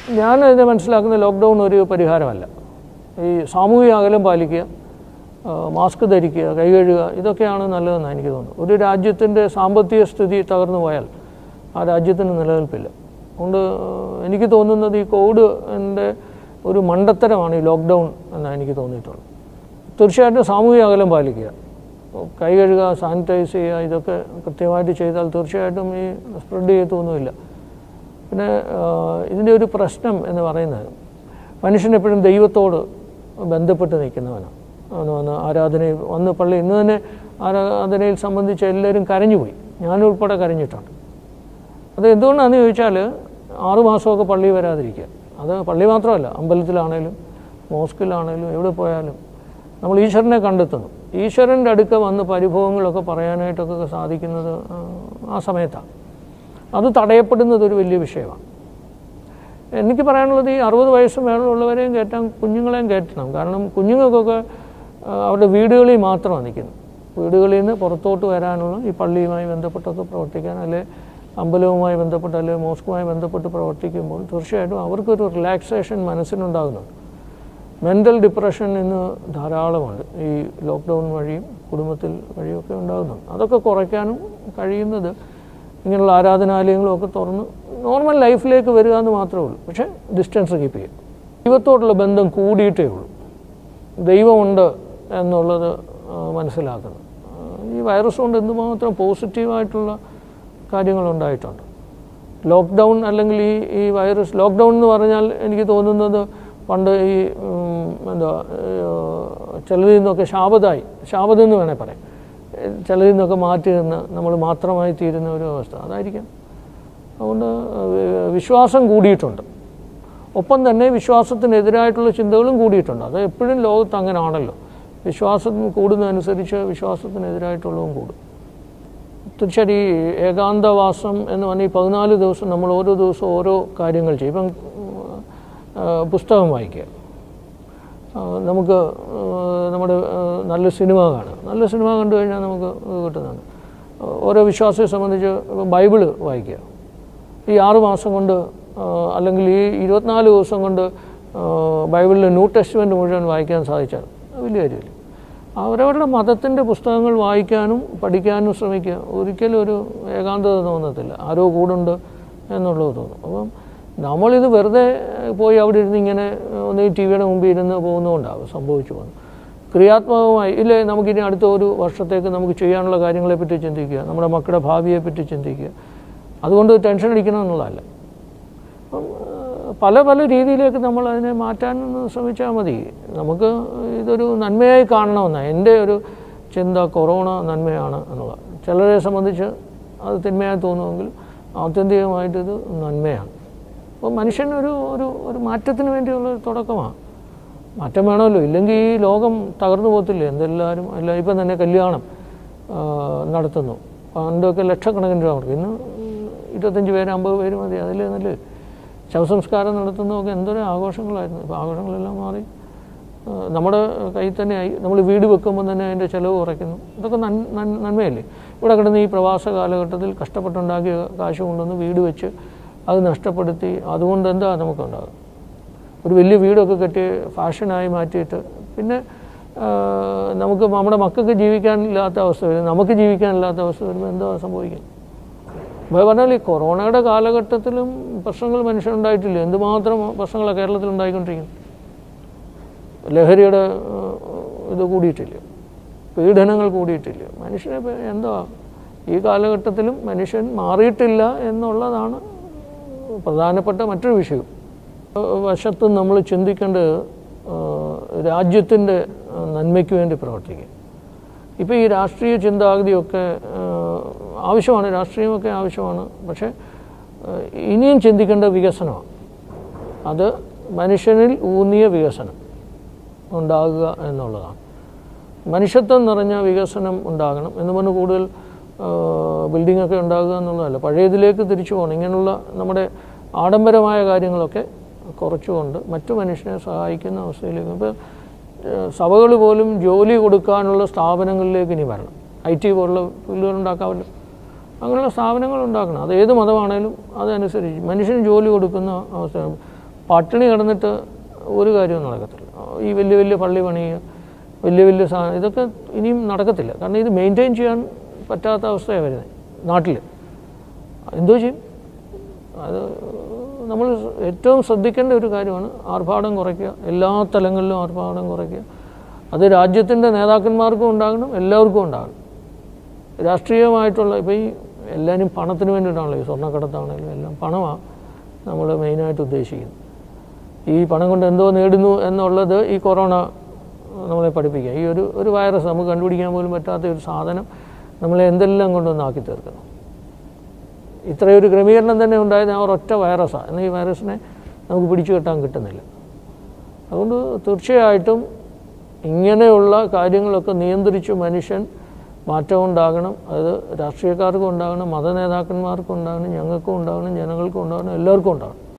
ഞാൻ ഇതിനെ മനസ്സിലാക്കുന്ന ലോക്ക്ഡൗൺ ഒരു പരിഹാരമല്ല ഈ സാമൂഹിക അകലം പാലിക്കുക ആ, മാസ്ക് ധരിക്കുക കൈ കഴുകുക ഇതൊക്കെയാണ് നല്ലതെന്നാണ് എനിക്ക് തോന്നുന്നത് ഒരു രാജ്യത്തിൻ്റെ സാമ്പത്തിക സ്ഥിതി തകർന്നു പോയാൽ ആ രാജ്യത്തിന് നിലനിൽപ്പില്ല അതുകൊണ്ട് എനിക്ക് തോന്നുന്നത് ഈ കോവിഡിൻ്റെ ഒരു മണ്ടത്തരമാണ് ഈ ലോക്ക്ഡൗൺ എന്നാണ് എനിക്ക് തോന്നിയിട്ടുള്ളത് തീർച്ചയായിട്ടും സാമൂഹിക അകലം പാലിക്കുക കൈ കഴുകുക സാനിറ്റൈസ് ചെയ്യുക ഇതൊക്കെ കൃത്യമായിട്ട് ചെയ്താൽ തീർച്ചയായിട്ടും ഈ സ്പ്രെഡ് ചെയ്യത്തൊന്നുമില്ല പിന്നെ ആ, ഇതിൻ്റെ ഒരു പ്രശ്നം എന്ന് പറയുന്നത് മനുഷ്യൻ എപ്പോഴും ദൈവത്തോട് ബന്ധപ്പെട്ട് നിൽക്കുന്നവനാണ് അവന് വന്ന് ആരാധനയിൽ വന്ന് പള്ളി ഇന്ന് തന്നെ ആരാധനയിൽ സംബന്ധിച്ച് എല്ലാവരും കരഞ്ഞുപോയി ഞാനുൾപ്പെടെ കരഞ്ഞിട്ടുണ്ട് അത് എന്തുകൊണ്ടാണെന്ന് ചോദിച്ചാൽ ആറുമാസമൊക്കെ പള്ളി വരാതിരിക്കുക അത് പള്ളി മാത്രമല്ല അമ്പലത്തിലാണേലും മോസ്കിലാണേലും എവിടെ പോയാലും നമ്മൾ ഈശ്വരനെ കണ്ടെത്തുന്നു ഈശ്വരൻ്റെ അടുക്ക വന്ന് പരിഭവങ്ങളൊക്കെ പറയാനായിട്ടൊക്കെ സാധിക്കുന്നത് ആ, ആ സമയത്താണ് അത് തടയപ്പെടുന്നത് ഒരു വലിയ വിഷയമാണ് എനിക്ക് പറയാനുള്ളത് ഈ അറുപത് വയസ്സ് മേളുള്ളവരെയും കയറ്റാൻ കുഞ്ഞുങ്ങളെയും കയറ്റണം കാരണം കുഞ്ഞുങ്ങൾക്കൊക്കെ ആ, അവരുടെ വീടുകളിൽ മാത്രമാണ് നിൽക്കുന്നത് വീടുകളിൽ നിന്ന് പുറത്തോട്ട് വരാനുള്ള ഈ പള്ളിയുമായി ബന്ധപ്പെട്ടൊക്കെ പ്രവർത്തിക്കാൻ അല്ലെ അമ്പലവുമായി ബന്ധപ്പെട്ട് അല്ലെ മോസ്കുമായി ബന്ധപ്പെട്ട് പ്രവർത്തിക്കുമ്പോൾ തീർച്ചയായിട്ടും അവർക്കൊരു റിലാക്സേഷൻ മനസ്സിനുണ്ടാകുന്നുണ്ട് മെൻ്റൽ ഡിപ്രഷൻ ഇന്ന് ധാരാളമുണ്ട് ഈ ലോക്ക്ഡൗൺ വഴിയും കുടുംബത്തിൽ വഴിയൊക്കെ ഉണ്ടാകുന്നുണ്ട് അതൊക്കെ കുറയ്ക്കാനും കഴിയുന്നത് ഇങ്ങനെയുള്ള ആരാധനാലയങ്ങളും ഒക്കെ തുറന്ന് നോർമൽ ലൈഫിലേക്ക് വരിക എന്ന് മാത്രമേ ഉള്ളൂ പക്ഷേ ഡിസ്റ്റൻസ് കീപ്പ് ചെയ്യും ദൈവത്തോടുള്ള ബന്ധം കൂടിയിട്ടേ ഉള്ളൂ ദൈവമുണ്ട് എന്നുള്ളത് ആ, മനസ്സിലാക്കണം ആ, ഈ വൈറസ് കൊണ്ട് എന്തുമാത്രം പോസിറ്റീവായിട്ടുള്ള കാര്യങ്ങളുണ്ടായിട്ടുണ്ട് ലോക്ക്ഡൗൺ അല്ലെങ്കിൽ ഈ ഈ വൈറസ് ലോക്ക്ഡൗൺ എന്ന് പറഞ്ഞാൽ എനിക്ക് തോന്നുന്നത് പണ്ട് ഈ ഉം, എന്താ ഏഹ്, ചിലതിൽ നിന്നൊക്കെ ശാപതായി ശാപതെന്ന് എന്ന് വേണേൽ പറയാം ഏഹ്, ചിലതിൽ നിന്നൊക്കെ മാറ്റി നിന്ന് നമ്മൾ മാത്രമായി തീരുന്ന ഒരു അവസ്ഥ അതായിരിക്കാം അതുകൊണ്ട് ഏഹ്, വിശ്വാസം കൂടിയിട്ടുണ്ട് ഒപ്പം തന്നെ വിശ്വാസത്തിനെതിരായിട്ടുള്ള ചിന്തകളും കൂടിയിട്ടുണ്ട് അത് എപ്പോഴും ലോകത്ത് അങ്ങനെ ആണല്ലോ വിശ്വാസം കൂടുന്നതനുസരിച്ച് വിശ്വാസത്തിനെതിരായിട്ടുള്ളതും കൂടും തീർച്ചയായിട്ടും ഈ ഏകാന്തവാസം എന്ന് പറഞ്ഞാൽ ഈ പതിനാല് ദിവസം നമ്മൾ ഓരോ ദിവസവും ഓരോ കാര്യങ്ങൾ ചെയ്യും ഇപ്പം ആ, പുസ്തകം വായിക്കുക ആ, നമുക്ക് ആ, നമ്മുടെ ആ, നല്ല സിനിമ കാണുക നല്ല സിനിമ കണ്ടു കഴിഞ്ഞാൽ നമുക്ക് ഇത് കിട്ടുന്നതാണ് ഓരോ വിശ്വാസത്തെ സംബന്ധിച്ച് ഇപ്പം ബൈബിള് വായിക്കുക ഈ ആറ് മാസം കൊണ്ട് ആ, അല്ലെങ്കിൽ ഈ ഇരുപത്തിനാല് ദിവസം കൊണ്ട് ആ, ബൈബിളിലെ ന്യൂ ടെസ്റ്റ്മെൻറ്റ് മുഴുവൻ വായിക്കാൻ സാധിച്ചാൽ അത് വലിയ കാര്യമില്ല അവരവരുടെ മതത്തിൻ്റെ പുസ്തകങ്ങൾ വായിക്കാനും പഠിക്കാനും ശ്രമിക്കുക ഒരിക്കലും ഒരു ഏകാന്തത തോന്നത്തില്ല ആരോ കൂടുണ്ട് എന്നുള്ളത് തോന്നും അപ്പം നമ്മളിത് വെറുതെ പോയി അവിടെ ഇരുന്ന് ഇങ്ങനെ ഒന്ന് ടി വിയുടെ മുമ്പിൽ ഇരുന്ന് പോകുന്നതുകൊണ്ടാവും സംഭവിച്ചു പോകുന്നത് ക്രിയാത്മകമായി ഇല്ലേ നമുക്കിനി അടുത്ത ഒരു വർഷത്തേക്ക് നമുക്ക് ചെയ്യാനുള്ള കാര്യങ്ങളെപ്പറ്റി ചിന്തിക്കുക നമ്മുടെ മക്കളുടെ ഭാവിയെപ്പറ്റി ചിന്തിക്കുക അതുകൊണ്ട് ടെൻഷൻ അടിക്കണം എന്നുള്ളതല്ല അപ്പം ആ, പല പല രീതിയിലേക്ക് നമ്മൾ അതിനെ മാറ്റാൻ ഒന്ന് ശ്രമിച്ചാൽ മതി നമുക്ക് ഇതൊരു നന്മയായി കാണണമെന്നാണ് എൻ്റെ ഒരു ചിന്ത കൊറോണ നന്മയാണ് എന്നുള്ളത് ചിലരെ സംബന്ധിച്ച് അത് തിന്മയായി തോന്നുമെങ്കിൽ ആത്യന്തികമായിട്ട് ഇത് നന്മയാണ് അപ്പോൾ മനുഷ്യനൊരു ഒരു ഒരു മാറ്റത്തിന് വേണ്ടിയുള്ള ഒരു തുടക്കമാണ് മാറ്റം വേണമല്ലോ ഇല്ലെങ്കിൽ ഈ ലോകം തകർന്നു പോകത്തില്ലേ എന്തെല്ലാവരും അല്ല ഇപ്പം തന്നെ കല്യാണം ആ, നടത്തുന്നു പണ്ടൊക്കെ ലക്ഷക്കണക്കിന് രൂപ കൊടുക്കും ഇന്ന് ഇരുപത്തഞ്ച് പേര് അമ്പത് പേര് മതി അതിൽ നല്ല ശവസംസ്കാരം നടത്തുന്നതൊക്കെ എന്തൊരു ആഘോഷങ്ങളായിരുന്നു ഇപ്പോൾ ആഘോഷങ്ങളെല്ലാം മാറി ആ, നമ്മുടെ കയ്യിൽ തന്നെയായി നമ്മൾ വീട് വെക്കുമ്പോൾ തന്നെ അതിൻ്റെ ചിലവ് കുറയ്ക്കുന്നു ഇതൊക്കെ നൻ നൻ- നന്മയല്ലേ ഇവിടെ കിടന്ന് ഈ പ്രവാസ കാലഘട്ടത്തിൽ കഷ്ടപ്പെട്ടുണ്ടാക്കിയ കാശ് കൊണ്ടുവന്ന് വീട് വെച്ച് അത് നഷ്ടപ്പെടുത്തി അതുകൊണ്ട് എന്താ നമുക്കുണ്ടാകും ഒരു വലിയ വീടൊക്കെ കെട്ടി ഫാഷനായി മാറ്റിയിട്ട് പിന്നെ ആ, നമുക്ക് നമ്മുടെ മക്കൾക്ക് ജീവിക്കാനില്ലാത്ത അവസ്ഥ വരും നമുക്ക് ജീവിക്കാനില്ലാത്ത അവസ്ഥ വരുമ്പോൾ എന്താ സംഭവിക്കും അപ്പോൾ പറഞ്ഞാൽ ഈ കൊറോണയുടെ കാലഘട്ടത്തിലും പ്രശ്നങ്ങൾ മനുഷ്യനുണ്ടായിട്ടില്ല എന്തുമാത്രം പ്രശ്നങ്ങളാണ് കേരളത്തിൽ ഉണ്ടായിക്കൊണ്ടിരിക്കുന്നത് ലഹരിയുടെ ആ, ഇത് കൂടിയിട്ടില്ല പീഡനങ്ങൾ കൂടിയിട്ടില്ല മനുഷ്യനെ ഇപ്പൊ എന്താ ഈ കാലഘട്ടത്തിലും മനുഷ്യൻ മാറിയിട്ടില്ല എന്നുള്ളതാണ് പ്രധാനപ്പെട്ട മറ്റൊരു വിഷയം ആ, വശത്ത് നമ്മൾ ചിന്തിക്കേണ്ടത് ആ, രാജ്യത്തിൻ്റെ ആ, നന്മയ്ക്ക് വേണ്ടി പ്രവർത്തിക്കുക ഇപ്പോൾ ഈ രാഷ്ട്രീയ ചിന്താഗതിയൊക്കെ ആ, ആവശ്യമാണ് രാഷ്ട്രീയമൊക്കെ ആവശ്യമാണ് പക്ഷേ ആ, ഇനിയും ചിന്തിക്കേണ്ട വികസനമാണ് അത് മനുഷ്യനിൽ ഊന്നിയ വികസനം ഉണ്ടാകുക എന്നുള്ളതാണ് മനുഷ്യത്വം നിറഞ്ഞ വികസനം ഉണ്ടാകണം എന്ന് പറഞ്ഞ് കൂടുതൽ ബിൽഡിംഗ് ഒക്കെ ഉണ്ടാകുക എന്നുള്ളതല്ല പഴയതിലേക്ക് തിരിച്ചു പോകണം ഇങ്ങനെയുള്ള നമ്മുടെ ആഡംബരമായ കാര്യങ്ങളൊക്കെ കുറച്ചുകൊണ്ട് മറ്റു മനുഷ്യനെ സഹായിക്കുന്ന അവസ്ഥയിലേക്ക് ഇപ്പോൾ സഭകൾ പോലും ജോലി കൊടുക്കാനുള്ള സ്ഥാപനങ്ങളിലേക്ക് ഇനി വരണം ഐ ടി പോലുള്ള ഫീൽഡുകൾ ഉണ്ടാക്കാമല്ലോ അങ്ങനെയുള്ള സ്ഥാപനങ്ങൾ ഉണ്ടാക്കണം അത് ഏത് മതമാണേലും അതനുസരിച്ച് മനുഷ്യന് ജോലി കൊടുക്കുന്ന അവസ്ഥ പട്ടിണി കിടന്നിട്ട് ഒരു കാര്യവും നടക്കത്തില്ല ഈ വലിയ വലിയ പള്ളി പണിയുക വലിയ വലിയ സാധനം ഇതൊക്കെ ഇനിയും നടക്കത്തില്ല കാരണം ഇത് മെയിൻറ്റെയിൻ ചെയ്യാൻ പറ്റാത്ത അവസ്ഥയാണ് വരുന്നത് നാട്ടിൽ എന്തോ ചെയ്യും അത് നമ്മൾ ഏറ്റവും ശ്രദ്ധിക്കേണ്ട ഒരു കാര്യമാണ് ആർഭാടം കുറയ്ക്കുക എല്ലാ തലങ്ങളിലും ആർഭാടം കുറയ്ക്കുക അത് രാജ്യത്തിൻ്റെ നേതാക്കന്മാർക്കും ഉണ്ടാകണം എല്ലാവർക്കും ഉണ്ടാകണം രാഷ്ട്രീയമായിട്ടുള്ള ഇപ്പോൾ ഈ എല്ലാവരും പണത്തിന് വേണ്ടിയിട്ടാണല്ലോ ഈ സ്വർണ്ണക്കടത്താണെങ്കിലും എല്ലാം പണമാണ് നമ്മൾ മെയിനായിട്ട് ഉദ്ദേശിക്കുന്നത് ഈ പണം കൊണ്ട് എന്തോ നേടുന്നു എന്നുള്ളത് ഈ കൊറോണ നമ്മളെ പഠിപ്പിക്കുക ഈ ഒരു ഒരു വൈറസ് നമുക്ക് കണ്ടുപിടിക്കാൻ പോലും പറ്റാത്ത ഒരു സാധനം നമ്മളെ എന്തെല്ലാം കൊണ്ടൊന്ന് ആക്കി തീർക്കണം ഇത്രയൊരു ക്രമീകരണം തന്നെ ഉണ്ടായത് ആ ഒരൊറ്റ വൈറസാണ് എന്നാൽ ഈ വൈറസിനെ നമുക്ക് പിടിച്ചു കെട്ടാൻ കിട്ടുന്നില്ല അതുകൊണ്ട് തീർച്ചയായിട്ടും ഇങ്ങനെയുള്ള കാര്യങ്ങളൊക്കെ നിയന്ത്രിച്ച് മനുഷ്യൻ മാറ്റം ഉണ്ടാകണം അത് രാഷ്ട്രീയക്കാർക്കും ഉണ്ടാകണം മത നേതാക്കന്മാർക്കും ഉണ്ടാകണം ഞങ്ങൾക്കും ഉണ്ടാകണം ജനങ്ങൾക്കും ഉണ്ടാകണം എല്ലാവർക്കും ഉണ്ടാകണം